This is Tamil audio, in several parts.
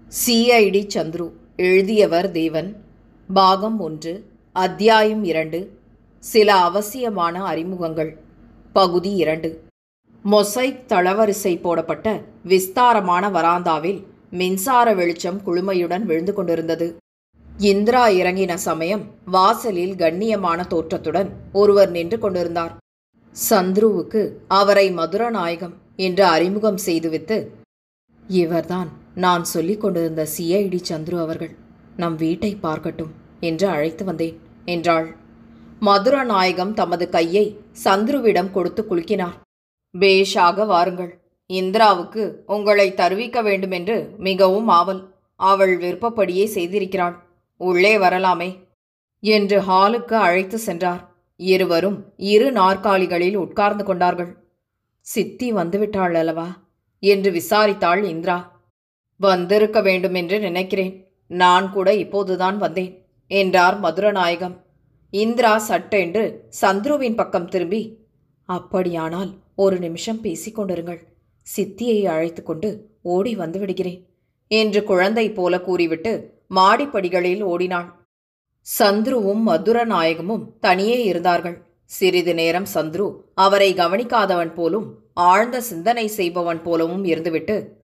சிஐடி சந்துரு எழுதியவர் தேவன் பாகம் ஒன்று அத்தியாயம் இரண்டு சில அவசியமான அறிமுகங்கள் பகுதி இரண்டு மொசைக் தளவரிசை போடப்பட்ட விஸ்தாரமான வராந்தாவில் மின்சார வெளிச்சம் குளுமையுடன் விழுந்து கொண்டிருந்தது இந்திரா இறங்கின சமயம் வாசலில் கண்ணியமான தோற்றத்துடன் ஒருவர் நின்று கொண்டிருந்தார் சந்துருவுக்கு அவரை மதுரநாயகம் என்று அறிமுகம் செய்துவிட்டு இவர்தான் நான் சொல்லிக் கொண்டிருந்த சிஐடி சந்துரு அவர்கள் நம் வீட்டை பார்க்கட்டும் என்று அழைத்து வந்தேன் என்றாள் மதுரநாயகம் தமது கையை சந்துருவிடம் கொடுத்து குலுக்கினார் பேஷாக வாருங்கள் இந்திராவுக்கு உங்களை தருவிக்க வேண்டுமென்று மிகவும் ஆவல் அவள் விருப்பப்படியே செய்திருக்கிறாள் உள்ளே வரலாமே என்று ஹாலுக்கு அழைத்து சென்றார் இருவரும் இரு நாற்காலிகளில் உட்கார்ந்து கொண்டார்கள் சித்தி வந்துவிட்டாள் அல்லவா என்று விசாரித்தாள் இந்திரா வந்திருக்க வேண்டும் என்று நினைக்கிறேன் நான் கூட இப்போதுதான் வந்தேன் என்றார் மதுரநாயகம் இந்திரா சட்டென்று சந்துருவின் பக்கம் திரும்பி அப்படியானால் ஒரு நிமிஷம் பேசிக் கொண்டிருங்கள் சித்தியை அழைத்து கொண்டு ஓடி வந்து விடுகிறேன் என்று குழந்தை போல கூறிவிட்டு மாடிப்படிகளில் ஓடினாள் சந்துருவும் மதுரநாயகமும் தனியே இருந்தார்கள் சிறிது நேரம் சந்துரு அவரை கவனிக்காதவன் போலும் ஆழ்ந்த சிந்தனை செய்பவன் போலவும் இருந்துவிட்டு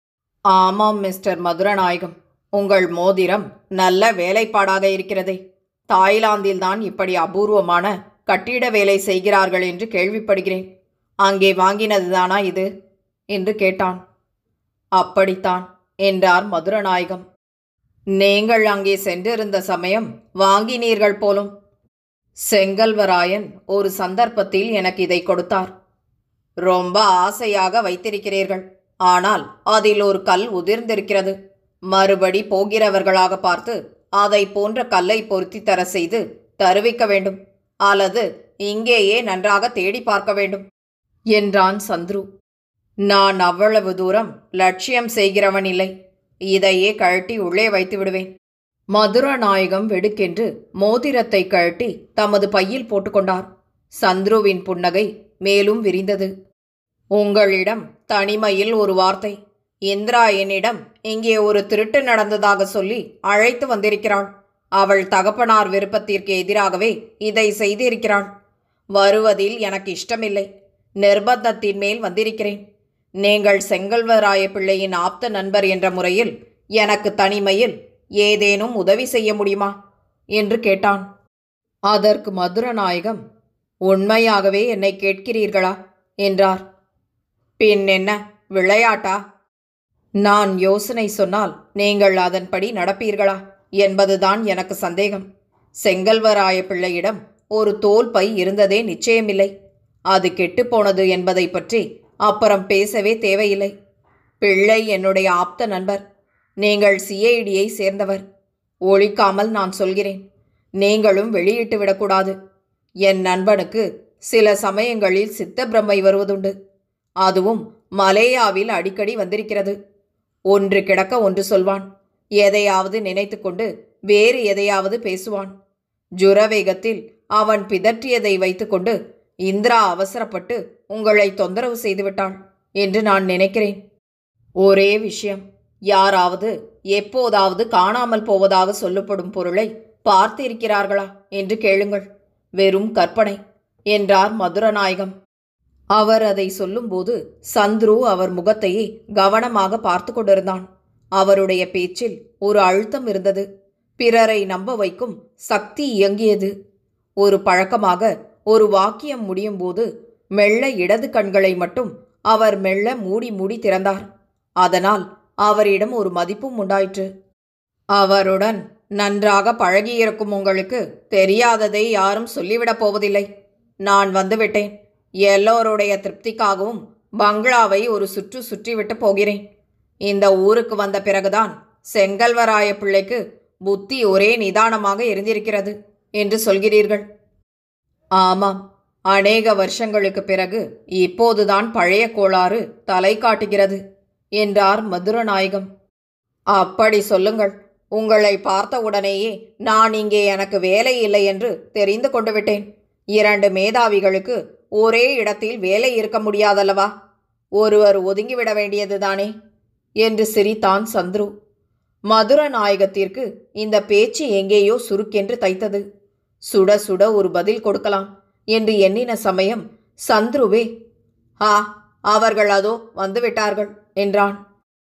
ஆமாம் மிஸ்டர் மதுரநாயகம் உங்கள் மோதிரம் நல்ல வேலைப்பாடாக இருக்கிறதே தாய்லாந்தில்தான் இப்படி அபூர்வமான கட்டிட வேலை செய்கிறார்கள் என்று கேள்விப்படுகிறேன் அங்கே வாங்கினதுதானா இது என்று கேட்டான் அப்படித்தான் என்றார் மதுரநாயகம் நீங்கள் அங்கே சென்றிருந்த சமயம் வாங்கினீர்கள் போலும் செங்கல்வராயன் ஒரு சந்தர்ப்பத்தில் எனக்கு இதை கொடுத்தார் ரொம்ப ஆசையாக வைத்திருக்கிறீர்கள் ஆனால் அதில் ஒரு கல் உதிர்ந்திருக்கிறது மறுபடி போகிறவர்களாக பார்த்து அதை போன்ற கல்லை பொருத்தி தர செய்து தருவிக்க வேண்டும் அல்லது இங்கேயே நன்றாக தேடி பார்க்க வேண்டும் என்றான் சந்துரு நான் அவ்வளவு தூரம் லட்சியம் செய்கிறவன் இல்லை இதையே கழட்டி உள்ளே வைத்து விடுவேன் மதுரநாயகம் வெடுக்கென்று மோதிரத்தை கழட்டி தமது பையில் போட்டுக்கொண்டார் சந்துருவின் புன்னகை மேலும் விரிந்தது உங்களிடம் தனிமையில் ஒரு வார்த்தை இந்திரா என்னிடம் இங்கே ஒரு திருட்டு நடந்ததாக சொல்லி அழைத்து வந்திருக்கிறாள் அவள் தகப்பனார் விருப்பத்திற்கு எதிராகவே இதை செய்திருக்கிறாள் வருவதில் எனக்கு இஷ்டமில்லை நிர்பந்தத்தின் மேல் வந்திருக்கிறேன் நீங்கள் செங்கல்வராய பிள்ளையின் ஆப்த நண்பர் என்ற முறையில் எனக்கு தனிமையில் ஏதேனும் உதவி செய்ய முடியுமா என்று கேட்டான் அதற்கு மதுரநாயகம் உண்மையாகவே என்னை கேட்கிறீர்களா என்றார் பின் என்ன விளையாட்டா நான் யோசனை சொன்னால் நீங்கள் அதன்படி நடப்பீர்களா என்பதுதான் எனக்கு சந்தேகம் செங்கல்வராய பிள்ளையிடம் ஒரு தோல் பை இருந்ததே நிச்சயமில்லை அது கெட்டுப்போனது என்பதை பற்றி அப்புறம் பேசவே தேவையில்லை பிள்ளை என்னுடைய ஆப்த நண்பர் நீங்கள் சிஐடியை சேர்ந்தவர் ஒழிக்காமல் நான் சொல்கிறேன் நீங்களும் வெளியிட்டு விடக்கூடாது என் நண்பனுக்கு சில சமயங்களில் சித்த பிரம்மை வருவதுண்டு அதுவும் மலேயாவில் அடிக்கடி வந்திருக்கிறது ஒன்று கிடக்க ஒன்று சொல்வான் எதையாவது நினைத்து கொண்டு வேறு எதையாவது பேசுவான் ஜுரவேகத்தில் அவன் பிதற்றியதை வைத்துக்கொண்டு இந்திரா அவசரப்பட்டு உங்களை தொந்தரவு செய்துவிட்டாள் என்று நான் நினைக்கிறேன் ஒரே விஷயம் யாராவது எப்போதாவது காணாமல் போவதாக சொல்லப்படும் பொருளை பார்த்திருக்கிறார்களா என்று கேளுங்கள் வெறும் கற்பனை என்றார் மதுரநாயகம் அவர் அதை சொல்லும்போது சந்துரு அவர் முகத்தையே கவனமாக பார்த்து கொண்டிருந்தான் அவருடைய பேச்சில் ஒரு அழுத்தம் இருந்தது பிறரை நம்ப வைக்கும் சக்தி இயங்கியது ஒரு பழக்கமாக ஒரு வாக்கியம் முடியும் போது மெல்ல இடது கண்களை மட்டும் அவர் மெல்ல மூடி மூடி திறந்தார் அதனால் அவரிடம் ஒரு மதிப்பும் உண்டாயிற்று அவருடன் நன்றாக பழகியிருக்கும் உங்களுக்கு தெரியாததை யாரும் சொல்லிவிடப் போவதில்லை நான் வந்துவிட்டேன் எல்லோருடைய திருப்திக்காகவும் பங்களாவை ஒரு சுற்று சுற்றிவிட்டு போகிறேன் இந்த ஊருக்கு வந்த பிறகுதான் செங்கல்வராய பிள்ளைக்கு புத்தி ஒரே நிதானமாக இருந்திருக்கிறது என்று சொல்கிறீர்கள் ஆமாம் அநேக வருஷங்களுக்கு பிறகு இப்போதுதான் பழைய கோளாறு தலை காட்டுகிறது என்றார் மதுரநாயகம் அப்படி சொல்லுங்கள் உங்களை பார்த்தவுடனேயே நான் இங்கே எனக்கு வேலை இல்லை என்று தெரிந்து கொண்டு விட்டேன் இரண்டு மேதாவிகளுக்கு ஒரே இடத்தில் வேலை இருக்க முடியாதல்லவா ஒருவர் ஒதுங்கிவிட வேண்டியதுதானே என்று சிரித்தான் சந்துரு மதுர நாயகத்திற்கு இந்த பேச்சு எங்கேயோ சுருக்கென்று தைத்தது சுட சுட ஒரு பதில் கொடுக்கலாம் என்று எண்ணின சமயம் சந்துருவே ஆ அவர்கள் அதோ வந்துவிட்டார்கள் என்றான்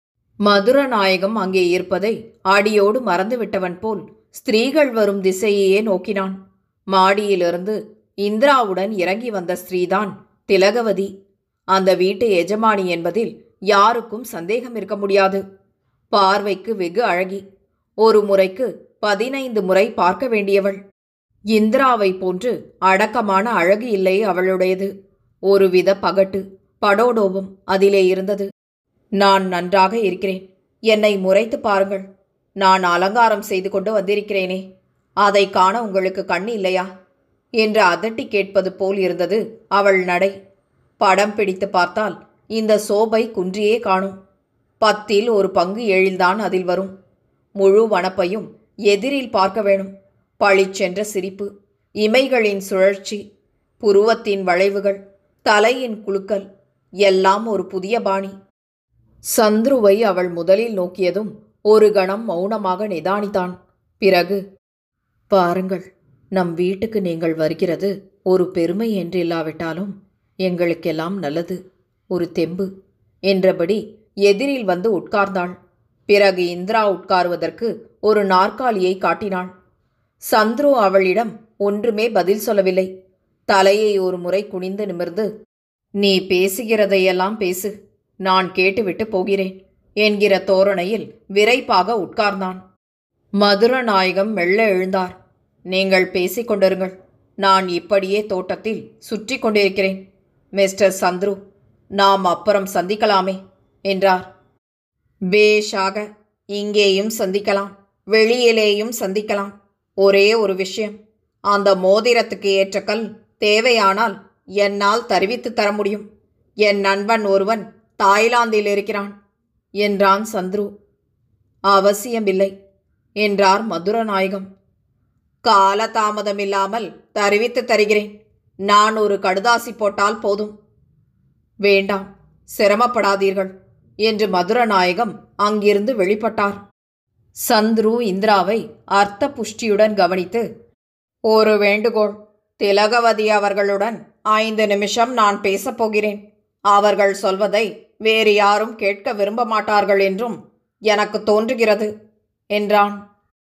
மதுரநாயகம் அங்கே இருப்பதை அடியோடு மறந்துவிட்டவன் போல் ஸ்திரீகள் வரும் திசையையே நோக்கினான் மாடியிலிருந்து இந்திராவுடன் இறங்கி வந்த ஸ்திரீதான் திலகவதி அந்த வீட்டு எஜமானி என்பதில் யாருக்கும் சந்தேகம் இருக்க முடியாது பார்வைக்கு வெகு அழகி ஒரு முறைக்கு பதினைந்து முறை பார்க்க வேண்டியவள் இந்திராவை போன்று அடக்கமான அழகு இல்லை அவளுடையது ஒருவித பகட்டு படோடோபம் அதிலே இருந்தது நான் நன்றாக இருக்கிறேன் என்னை முறைத்து பாருங்கள் நான் அலங்காரம் செய்து கொண்டு வந்திருக்கிறேனே அதை காண உங்களுக்கு கண்ணு இல்லையா என்று அதட்டி கேட்பது போல் இருந்தது அவள் நடை படம் பிடித்து பார்த்தால் இந்த சோபை குன்றியே காணும் பத்தில் ஒரு பங்கு எழில்தான் அதில் வரும் முழு வனப்பையும் எதிரில் பார்க்க வேணும் பளிச்சென்ற சிரிப்பு இமைகளின் சுழற்சி புருவத்தின் வளைவுகள் தலையின் குலுக்கல் எல்லாம் ஒரு புதிய பாணி சந்துருவை அவள் முதலில் நோக்கியதும் ஒரு கணம் மௌனமாக நிதானித்தான் பிறகு பாருங்கள் நம் வீட்டுக்கு நீங்கள் வருகிறது ஒரு பெருமை என்றில்லாவிட்டாலும் எங்களுக்கெல்லாம் நல்லது ஒரு தெம்பு என்றபடி எதிரில் வந்து உட்கார்ந்தாள் பிறகு இந்திரா உட்காருவதற்கு ஒரு நாற்காலியை காட்டினாள் சந்துரு அவளிடம் ஒன்றுமே பதில் சொல்லவில்லை தலையை ஒரு முறை குனிந்து நிமிர்ந்து நீ பேசுகிறதையெல்லாம் பேசு நான் கேட்டுவிட்டு போகிறேன் என்கிற தோரணையில் விரைப்பாக உட்கார்ந்தான் மதுரநாயகம் மெல்ல எழுந்தார் நீங்கள் பேசிக் கொண்டிருங்கள் நான் இப்படியே தோட்டத்தில் சுற்றி கொண்டிருக்கிறேன் மிஸ்டர் சந்துரு நாம் அப்புறம் சந்திக்கலாமே என்றார் பேஷாக இங்கேயும் சந்திக்கலாம் வெளியிலேயும் சந்திக்கலாம் ஒரே ஒரு விஷயம் அந்த மோதிரத்துக்கு ஏற்ற கல் தேவையானால் என்னால் தருவித்து தர முடியும் என் நண்பன் ஒருவன் தாய்லாந்தில் இருக்கிறான் என்றான் சந்துரு அவசியமில்லை என்றார் மதுரநாயகம் காலதாமதமில்லாமல் தருவித்து தருகிறேன் நான் ஒரு கடுதாசி போட்டால் போதும் வேண்டாம் சிரமப்படாதீர்கள் என்று மதுரநாயகம் அங்கிருந்து வெளிப்பட்டார் சந்துரு இந்திராவை அர்த்த புஷ்டியுடன் கவனித்து ஒரு வேண்டுகோள் திலகவதி அவர்களுடன் ஐந்து நிமிஷம் நான் பேசப் போகிறேன் அவர்கள் சொல்வதை வேறு யாரும் கேட்க விரும்ப மாட்டார்கள் என்றும் எனக்கு தோன்றுகிறது என்றான்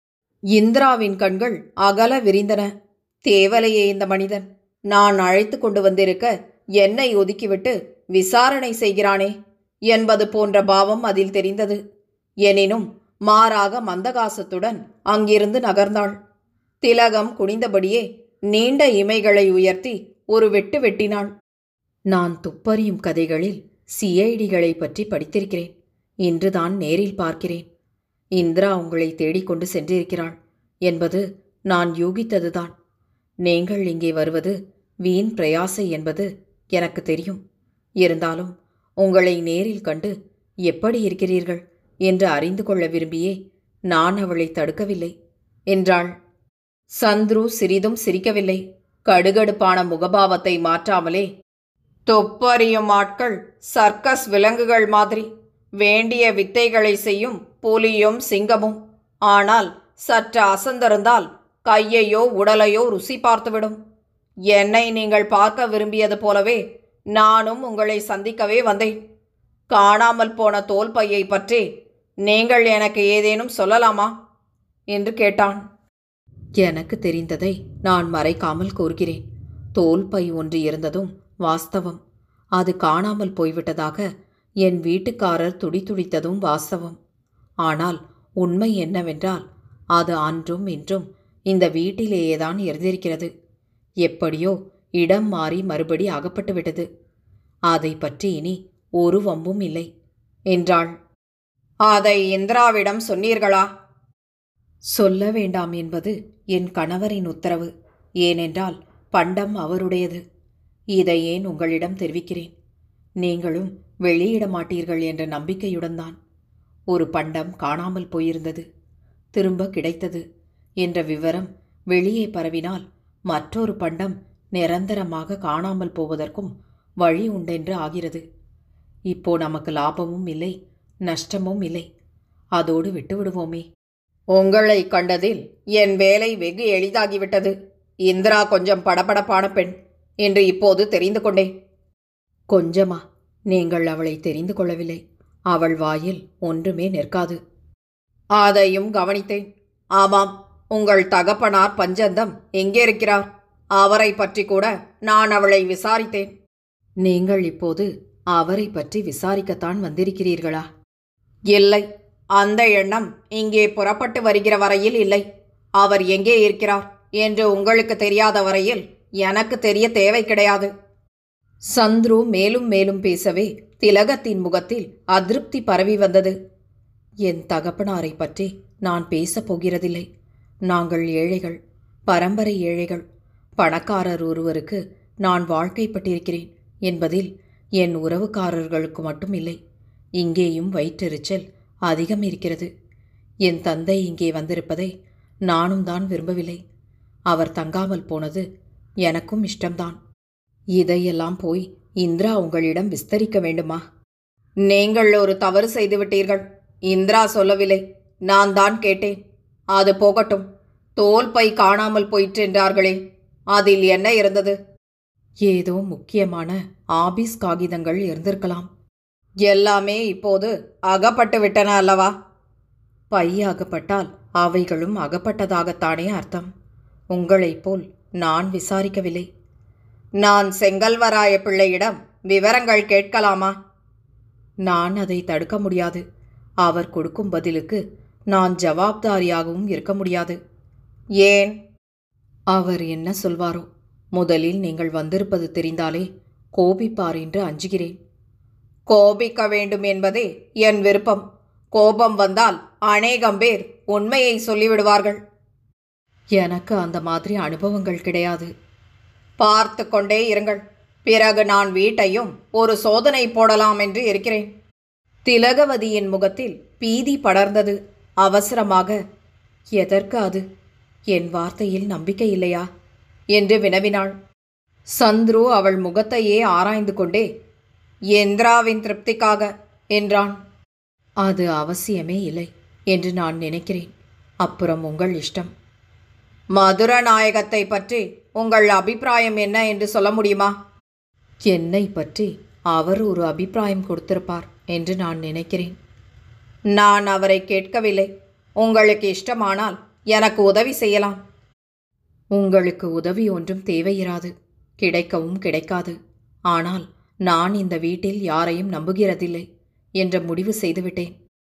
இந்திராவின் கண்கள் அகல விரிந்தன தேவலையே இந்த மனிதன் நான் அழைத்து கொண்டு வந்திருக்க என்னை ஒதுக்கிவிட்டு விசாரணை செய்கிறானே என்பது போன்ற பாவம் அதில் தெரிந்தது எனினும் மாறாக மந்தகாசத்துடன் அங்கிருந்து நகர்ந்தாள் திலகம் குனிந்தபடியே நீண்ட இமைகளை உயர்த்தி ஒரு வெட்டு வெட்டினாள் நான் துப்பறியும் கதைகளில் சிஐடிகளை பற்றி படித்திருக்கிறேன் இன்றுதான் நேரில் பார்க்கிறேன் இந்திரா உங்களை தேடிக்கொண்டு சென்றிருக்கிறாள் என்பது நான் யூகித்ததுதான் நீங்கள் இங்கே வருவது வீண் பிரயாசை என்பது எனக்கு தெரியும் இருந்தாலும் உங்களை நேரில் கண்டு எப்படி இருக்கிறீர்கள் என்று அறிந்து கொள்ள விரும்பியே நான் அவளை தடுக்கவில்லை என்றாள் சந்துரு சிறிதும் சிரிக்கவில்லை கடுகடுப்பான முகபாவத்தை மாற்றாமலே தொப்பறியும் ஆட்கள் சர்க்கஸ் விலங்குகள் மாதிரி வேண்டிய வித்தைகளை செய்யும் புலியும் சிங்கமும் ஆனால் சற்று அசந்திருந்தால் கையையோ உடலையோ ருசி பார்த்துவிடும் என்னை நீங்கள் பார்க்க விரும்பியது போலவே நானும் உங்களை சந்திக்கவே வந்தேன் காணாமல் போன தோல் பையை பற்றி நீங்கள் எனக்கு ஏதேனும் சொல்லலாமா என்று கேட்டான் எனக்கு தெரிந்ததை நான் மறைக்காமல் கூறுகிறேன் தோல் பை ஒன்று இருந்ததும் வாஸ்தவம் அது காணாமல் போய்விட்டதாக என் வீட்டுக்காரர் துடிதுடித்ததும் வாஸ்தவம் ஆனால் உண்மை என்னவென்றால் அது அன்றும் இன்றும் இந்த வீட்டிலேயேதான் இருந்திருக்கிறது எப்படியோ இடம் மாறி மறுபடி அகப்பட்டு விட்டது அதை பற்றி இனி ஒரு வம்பும் இல்லை என்றாள் அதை இந்திராவிடம் சொன்னீர்களா சொல்ல வேண்டாம் என்பது என் கணவரின் உத்தரவு ஏனென்றால் பண்டம் அவருடையது இதை ஏன் உங்களிடம் தெரிவிக்கிறேன் நீங்களும் வெளியிட மாட்டீர்கள் என்ற நம்பிக்கையுடன் தான் ஒரு பண்டம் காணாமல் போயிருந்தது திரும்ப கிடைத்தது என்ற விவரம் வெளியே பரவினால் மற்றொரு பண்டம் நிரந்தரமாக காணாமல் போவதற்கும் வழி உண்டென்று ஆகிறது இப்போ நமக்கு லாபமும் இல்லை நஷ்டமும் இல்லை அதோடு விட்டு விடுவோமே உங்களை கண்டதில் என் வேலை வெகு எளிதாகிவிட்டது இந்திரா கொஞ்சம் படபடப்பான பெண் என்று இப்போது தெரிந்து கொண்டேன் கொஞ்சமா நீங்கள் அவளை தெரிந்து கொள்ளவில்லை அவள் வாயில் ஒன்றுமே நிற்காது அதையும் கவனித்தேன் ஆமாம் உங்கள் தகப்பனார் பஞ்சந்தம் எங்கே இருக்கிறார் அவரை பற்றி கூட நான் அவளை விசாரித்தேன் நீங்கள் இப்போது அவரை பற்றி விசாரிக்கத்தான் வந்திருக்கிறீர்களா இல்லை அந்த எண்ணம் இங்கே புறப்பட்டு வருகிற வரையில் இல்லை அவர் எங்கே இருக்கிறார் என்று உங்களுக்கு தெரியாத வரையில் எனக்கு தெரிய தேவை கிடையாது சந்துரு மேலும் மேலும் பேசவே திலகத்தின் முகத்தில் அதிருப்தி பரவி வந்தது என் தகப்பனாரை பற்றி நான் பேசப் போகிறதில்லை நாங்கள் ஏழைகள் பரம்பரை ஏழைகள் பணக்காரர் ஒருவருக்கு நான் வாழ்க்கைப்பட்டிருக்கிறேன் என்பதில் என் உறவுக்காரர்களுக்கு மட்டும் இல்லை இங்கேயும் வயிற்றெரிச்சல் அதிகம் இருக்கிறது என் தந்தை இங்கே வந்திருப்பதை நானும் தான் விரும்பவில்லை அவர் தங்காமல் போனது எனக்கும் இஷ்டம்தான் இதையெல்லாம் போய் இந்திரா உங்களிடம் விஸ்தரிக்க வேண்டுமா நீங்கள் ஒரு தவறு செய்துவிட்டீர்கள் இந்திரா சொல்லவில்லை நான் தான் கேட்டேன் அது போகட்டும் தோல் பை காணாமல் போயிற்று என்றார்களே அதில் என்ன இருந்தது ஏதோ முக்கியமான ஆபீஸ் காகிதங்கள் இருந்திருக்கலாம் எல்லாமே இப்போது அகப்பட்டு விட்டன அல்லவா பை அகப்பட்டால் அவைகளும் அகப்பட்டதாகத்தானே அர்த்தம் உங்களைப் போல் நான் விசாரிக்கவில்லை நான் செங்கல்வராய பிள்ளையிடம் விவரங்கள் கேட்கலாமா நான் அதை தடுக்க முடியாது அவர் கொடுக்கும் பதிலுக்கு நான் ஜவாப்தாரியாகவும் இருக்க முடியாது ஏன் அவர் என்ன சொல்வாரோ முதலில் நீங்கள் வந்திருப்பது தெரிந்தாலே கோபிப்பார் என்று அஞ்சுகிறேன் கோபிக்க வேண்டும் என்பதே என் விருப்பம் கோபம் வந்தால் அநேகம் பேர் உண்மையை சொல்லிவிடுவார்கள் எனக்கு அந்த மாதிரி அனுபவங்கள் கிடையாது பார்த்து கொண்டே இருங்கள் பிறகு நான் வீட்டையும் ஒரு சோதனை போடலாம் என்று இருக்கிறேன் திலகவதியின் முகத்தில் பீதி படர்ந்தது அவசரமாக எதற்கு அது என் வார்த்தையில் நம்பிக்கை இல்லையா என்று வினவினாள் சந்துரு அவள் முகத்தையே ஆராய்ந்து கொண்டே எந்திராவின் திருப்திக்காக என்றான் அது அவசியமே இல்லை என்று நான் நினைக்கிறேன் அப்புறம் உங்கள் இஷ்டம் மதுரநாயகத்தை பற்றி உங்கள் அபிப்பிராயம் என்ன என்று சொல்ல முடியுமா என்னை பற்றி அவர் ஒரு அபிப்பிராயம் கொடுத்திருப்பார் என்று நான் நினைக்கிறேன் நான் அவரை கேட்கவில்லை உங்களுக்கு இஷ்டமானால் எனக்கு உதவி செய்யலாம் உங்களுக்கு உதவி ஒன்றும் தேவையிராது கிடைக்கவும் கிடைக்காது ஆனால் நான் இந்த வீட்டில் யாரையும் நம்புகிறதில்லை என்ற முடிவு செய்துவிட்டேன்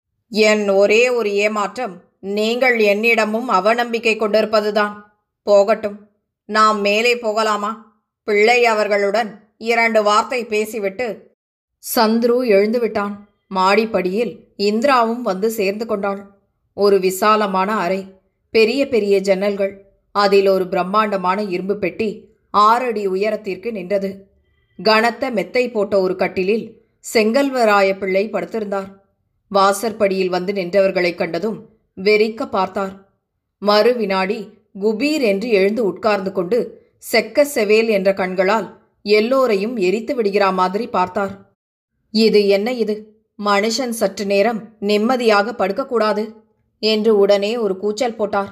என் ஒரே ஒரு ஏமாற்றம் நீங்கள் என்னிடமும் அவநம்பிக்கை கொண்டிருப்பதுதான் போகட்டும் நாம் மேலே போகலாமா பிள்ளை அவர்களுடன் இரண்டு வார்த்தை பேசிவிட்டு சந்துரு எழுந்து விட்டான் மாடிப்படியில் இந்திராவும் வந்து சேர்ந்து கொண்டாள் ஒரு விசாலமான அறை பெரிய பெரிய ஜன்னல்கள் அதில் ஒரு பிரம்மாண்டமான இரும்பு பெட்டி ஆறடி உயரத்திற்கு நின்றது கனத்த மெத்தை போட்ட ஒரு கட்டிலில் செங்கல்வராய பிள்ளை படுத்திருந்தார் வாசற்படியில் வந்து நின்றவர்களைக் கண்டதும் வெறிக்க பார்த்தார் மறு வினாடி குபீர் என்று எழுந்து உட்கார்ந்து கொண்டு செக்க செவேல் என்ற கண்களால் எல்லோரையும் எரித்து விடுகிறா மாதிரி பார்த்தார் இது என்ன இது மனுஷன் சற்று நேரம் நிம்மதியாக படுக்கக்கூடாது என்று உடனே ஒரு கூச்சல் போட்டார்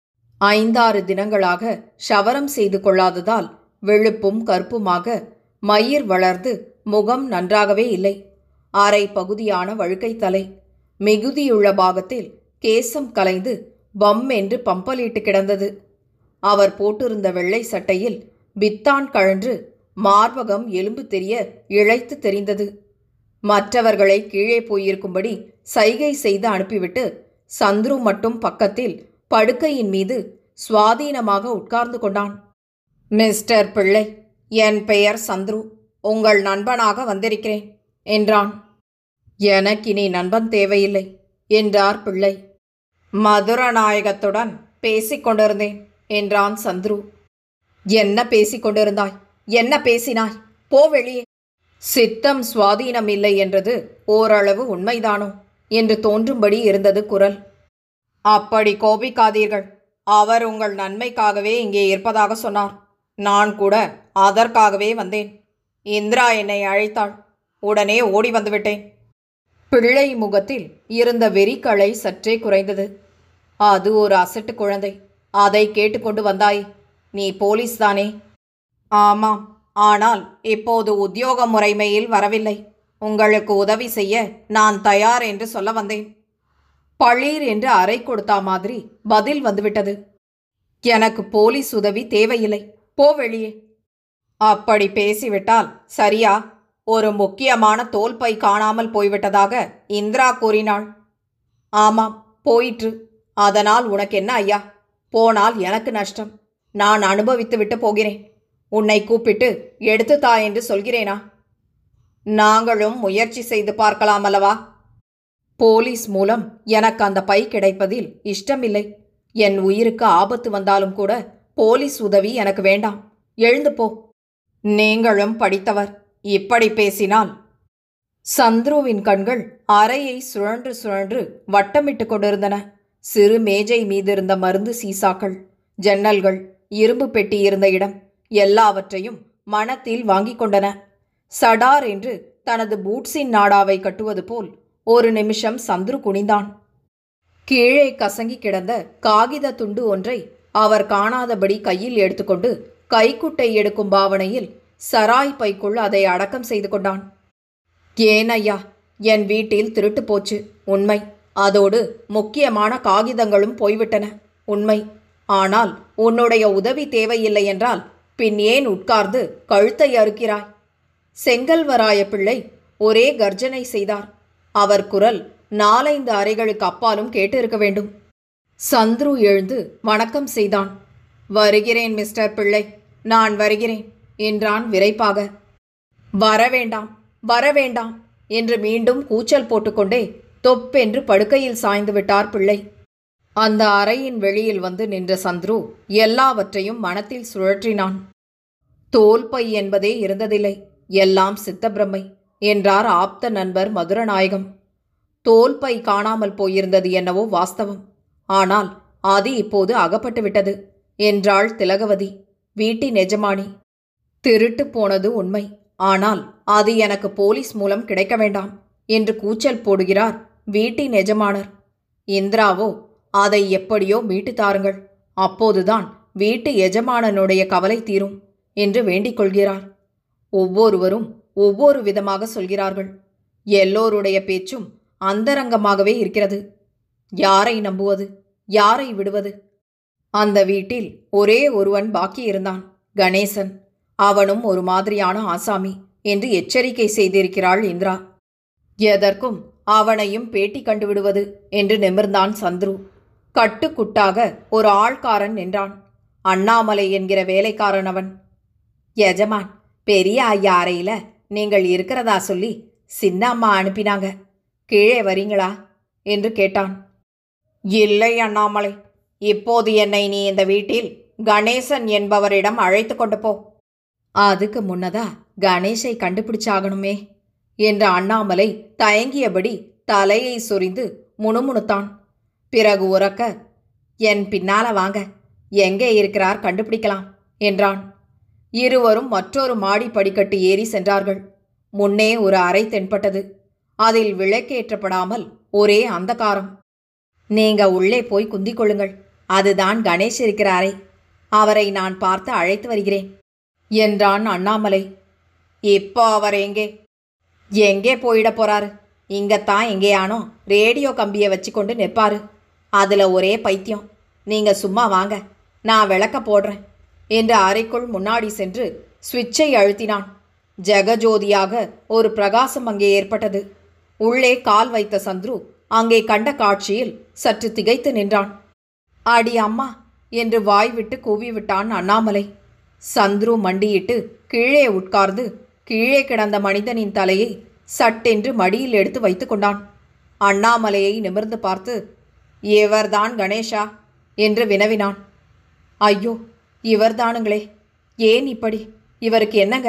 ஐந்தாறு தினங்களாக ஷவரம் செய்து கொள்ளாததால் வெளுப்பும் கருப்புமாக மயிர் வளர்ந்து முகம் நன்றாகவே இல்லை அரை பகுதியான வழுக்கை தலை மிகுதியுள்ள பாகத்தில் கேசம் கலைந்து பம் என்று பம்பலிட்டு கிடந்தது அவர் போட்டிருந்த வெள்ளை சட்டையில் பித்தான் கழன்று மார்பகம் எலும்பு தெரிய இழைத்து தெரிந்தது மற்றவர்களை கீழே போயிருக்கும்படி சைகை செய்து அனுப்பிவிட்டு சந்துரு மட்டும் பக்கத்தில் படுக்கையின் மீது சுவாதீனமாக உட்கார்ந்து கொண்டான் மிஸ்டர் பிள்ளை என் பெயர் சந்துரு உங்கள் நண்பனாக வந்திருக்கிறேன் என்றான் எனக்கினி நண்பன் தேவையில்லை என்றார் பிள்ளை மதுரநாயகத்துடன் பேசிக் கொண்டிருந்தேன் என்றான் சந்துரு என்ன பேசிக் கொண்டிருந்தாய் என்ன பேசினாய் போ வெளியே சித்தம் சுவாதீனம் இல்லை என்றது ஓரளவு உண்மைதானோ என்று தோன்றும்படி இருந்தது குரல் அப்படி கோபிக்காதீர்கள் அவர் உங்கள் நன்மைக்காகவே இங்கே இருப்பதாக சொன்னார் நான் கூட அதற்காகவே வந்தேன் இந்திரா என்னை அழைத்தாள் உடனே ஓடி வந்துவிட்டேன் பிள்ளை முகத்தில் இருந்த வெறிக்களை சற்றே குறைந்தது அது ஒரு அசட்டு குழந்தை அதை கேட்டுக்கொண்டு வந்தாய் நீ போலீஸ் தானே ஆமாம் ஆனால் இப்போது உத்தியோக முறைமையில் வரவில்லை உங்களுக்கு உதவி செய்ய நான் தயார் என்று சொல்ல வந்தேன் பளீர் என்று அறை கொடுத்தா மாதிரி பதில் வந்துவிட்டது எனக்கு போலீஸ் உதவி தேவையில்லை போ வெளியே அப்படி பேசிவிட்டால் சரியா ஒரு முக்கியமான தோல்பை காணாமல் போய்விட்டதாக இந்திரா கூறினாள் ஆமாம் போயிற்று அதனால் உனக்கு என்ன ஐயா போனால் எனக்கு நஷ்டம் நான் அனுபவித்து விட்டு போகிறேன் உன்னை கூப்பிட்டு எடுத்து தா என்று சொல்கிறேனா நாங்களும் முயற்சி செய்து பார்க்கலாம் அல்லவா போலீஸ் மூலம் எனக்கு அந்த பை கிடைப்பதில் இஷ்டமில்லை என் உயிருக்கு ஆபத்து வந்தாலும் கூட போலீஸ் உதவி எனக்கு வேண்டாம் எழுந்து போ நீங்களும் படித்தவர் இப்படி பேசினால் சந்துருவின் கண்கள் அறையை சுழன்று சுழன்று வட்டமிட்டு கொண்டிருந்தன சிறு மேஜை மீதிருந்த மருந்து சீசாக்கள் ஜன்னல்கள் இரும்பு பெட்டி இருந்த இடம் எல்லாவற்றையும் மனத்தில் வாங்கிக் கொண்டன சடார் என்று தனது பூட்ஸின் நாடாவை கட்டுவது போல் ஒரு நிமிஷம் சந்துரு குனிந்தான் கீழே கசங்கி கிடந்த காகித துண்டு ஒன்றை அவர் காணாதபடி கையில் எடுத்துக்கொண்டு கைக்குட்டை எடுக்கும் பாவனையில் சராய் பைக்குள் அதை அடக்கம் செய்து கொண்டான் ஏன் ஐயா என் வீட்டில் திருட்டு போச்சு உண்மை அதோடு முக்கியமான காகிதங்களும் போய்விட்டன உண்மை ஆனால் உன்னுடைய உதவி தேவையில்லை என்றால் பின் ஏன் உட்கார்ந்து கழுத்தை அறுக்கிறாய் செங்கல்வராய பிள்ளை ஒரே கர்ஜனை செய்தார் அவர் குரல் நாலைந்து அறைகளுக்கு அப்பாலும் கேட்டிருக்க வேண்டும் சந்துரு எழுந்து வணக்கம் செய்தான் வருகிறேன் மிஸ்டர் பிள்ளை நான் வருகிறேன் என்றான் விரைப்பாக வரவேண்டாம் வரவேண்டாம் என்று மீண்டும் கூச்சல் போட்டுக்கொண்டே தொப்பென்று படுக்கையில் சாய்ந்து விட்டார் பிள்ளை அந்த அறையின் வெளியில் வந்து நின்ற சந்துரு எல்லாவற்றையும் மனத்தில் சுழற்றினான் தோல்பை என்பதே இருந்ததில்லை எல்லாம் சித்தப்பிரமை என்றார் ஆப்த நண்பர் மதுரநாயகம் தோல்பை காணாமல் போயிருந்தது என்னவோ வாஸ்தவம் ஆனால் அது இப்போது அகப்பட்டு விட்டது என்றாள் திலகவதி வீட்டின் எஜமானி திருட்டு போனது உண்மை ஆனால் அது எனக்கு போலீஸ் மூலம் கிடைக்க வேண்டாம் என்று கூச்சல் போடுகிறார் வீட்டின் எஜமானர் இந்திராவோ அதை எப்படியோ மீட்டு தாருங்கள் அப்போதுதான் வீட்டு எஜமானனுடைய கவலை தீரும் என்று வேண்டிக் கொள்கிறார் ஒவ்வொருவரும் ஒவ்வொரு விதமாக சொல்கிறார்கள் எல்லோருடைய பேச்சும் அந்தரங்கமாகவே இருக்கிறது யாரை நம்புவது யாரை விடுவது அந்த வீட்டில் ஒரே ஒருவன் பாக்கி இருந்தான் கணேசன் அவனும் ஒரு மாதிரியான ஆசாமி என்று எச்சரிக்கை செய்திருக்கிறாள் இந்திரா எதற்கும் அவனையும் பேட்டி கண்டுவிடுவது என்று நிமிர்ந்தான் சந்துரு கட்டுக்குட்டாக ஒரு ஆள்காரன் நின்றான் அண்ணாமலை என்கிற வேலைக்காரன் அவன் எஜமான் பெரிய ஐயா அறையில நீங்கள் இருக்கிறதா சொல்லி சின்ன அம்மா அனுப்பினாங்க கீழே வரீங்களா என்று கேட்டான் இல்லை அண்ணாமலை இப்போது என்னை நீ இந்த வீட்டில் கணேசன் என்பவரிடம் அழைத்து கொண்டு போ அதுக்கு முன்னதா கணேஷை கண்டுபிடிச்சாகணுமே என்ற அண்ணாமலை தயங்கியபடி தலையை சொரிந்து முணுமுணுத்தான் பிறகு உறக்க என் பின்னால வாங்க எங்கே இருக்கிறார் கண்டுபிடிக்கலாம் என்றான் இருவரும் மற்றொரு மாடி படிக்கட்டு ஏறி சென்றார்கள் முன்னே ஒரு அறை தென்பட்டது அதில் விளக்கேற்றப்படாமல் ஒரே அந்தகாரம் நீங்க உள்ளே போய் குந்திக் கொள்ளுங்கள் அதுதான் கணேஷ் இருக்கிற அறை அவரை நான் பார்த்து அழைத்து வருகிறேன் என்றான் அண்ணாமலை இப்போ அவர் எங்கே எங்கே போயிட போறாரு இங்கத்தான் எங்கேயானோ ரேடியோ கம்பியை வச்சுக்கொண்டு நிற்பாரு அதில் ஒரே பைத்தியம் நீங்க சும்மா வாங்க நான் விளக்க போடுறேன் என்று அறைக்குள் முன்னாடி சென்று சுவிட்சை அழுத்தினான் ஜெகஜோதியாக ஒரு பிரகாசம் அங்கே ஏற்பட்டது உள்ளே கால் வைத்த சந்துரு அங்கே கண்ட காட்சியில் சற்று திகைத்து நின்றான் அடி அம்மா என்று வாய் விட்டு கூவிவிட்டான் அண்ணாமலை சந்துரு மண்டியிட்டு கீழே உட்கார்ந்து கீழே கிடந்த மனிதனின் தலையை சட்டென்று மடியில் எடுத்து வைத்துக் கொண்டான் அண்ணாமலையை நிமிர்ந்து பார்த்து இவர்தான் கணேஷா என்று வினவினான் ஐயோ இவர்தானுங்களே ஏன் இப்படி இவருக்கு என்னங்க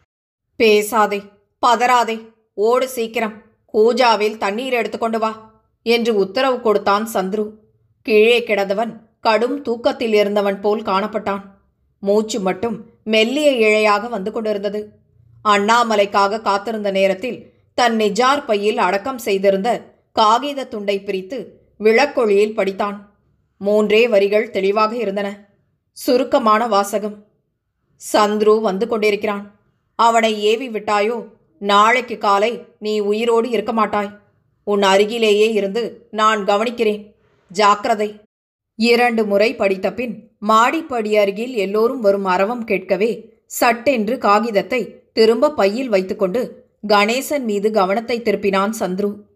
பேசாதே பதறாதே ஓடு சீக்கிரம் கூஜாவில் தண்ணீர் எடுத்துக்கொண்டு வா என்று உத்தரவு கொடுத்தான் சந்துரு கீழே கிடந்தவன் கடும் தூக்கத்தில் இருந்தவன் போல் காணப்பட்டான் மூச்சு மட்டும் மெல்லிய இழையாக வந்து கொண்டிருந்தது அண்ணாமலைக்காக காத்திருந்த நேரத்தில் தன் நெஜார் பையில் அடக்கம் செய்திருந்த காகித துண்டை பிரித்து விளக்கொளியில் படித்தான் மூன்றே வரிகள் தெளிவாக இருந்தன சுருக்கமான வாசகம் சந்துரு வந்து கொண்டிருக்கிறான் அவனை ஏவி விட்டாயோ நாளைக்கு காலை நீ உயிரோடு இருக்க மாட்டாய் உன் அருகிலேயே இருந்து நான் கவனிக்கிறேன் ஜாக்கிரதை இரண்டு முறை படித்த பின் மாடிப்படி அருகில் எல்லோரும் வரும் அரவம் கேட்கவே சட்டென்று காகிதத்தை திரும்ப பையில் வைத்துக்கொண்டு கணேசன் மீது கவனத்தை திருப்பினான் சந்துரு